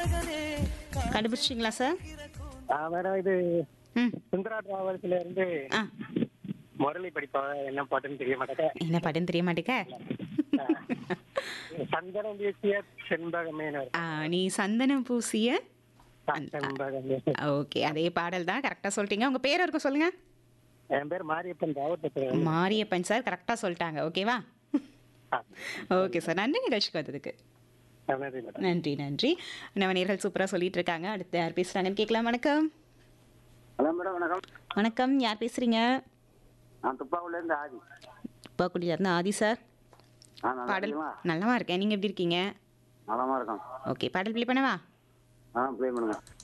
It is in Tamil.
கண்டுபிடிச்சிங்களா சார் ஆ, மேடம் இது ம் சுந்தரா டிராவல்ஸ்ல இருந்து ஆ முரளி படிப்பாங்க என்ன பாட்டுன்னு தெரிய மாட்டேங்க என்ன படம் தெரிய மாட்டேங்க சந்தனம் வீசிய செண்பகமே ஆ, நீ சந்தனம் பூசிய செண்பகமே ஓகே அதே பாடல் தான் கரெக்டாக சொல்லிட்டீங்க உங்கள் பேர் இருக்கும் சொல்லுங்க என் பேர் மாரியப்பன் ராவத் பேசுறேன். மாரியப்பன் சார் கரெக்டாக சொல்லிட்டாங்க ஓகேவா ஆ, ஓகே சார் நன்றி நிகழ்ச்சிக்கு வந்ததுக்கு நன்றி மேடம் நன்றி நன்றி நம்ம நேர்கள் சூப்பராக சொல்லிட்டு இருக்காங்க அடுத்து யார் பேசுகிறாங்கன்னு கேட்கலாம் வணக்கம் ஹலோ மேடம் வணக்கம் வணக்கம் யார் பேசுகிறீங்க நான் துப்பாக்குலேருந்து ஆதி துப்பாக்குடியில இருந்து ஆதி சார் ஆ நல்லா பாடல் இருக்கீங்களா நலமா இருக்கேன் நீங்கள் எப்படி இருக்கீங்க நலமா இருக்கோம் ஓகே பாடல் ப்ளே பண்ணவா ஆ ப்ளே பண்ணுங்க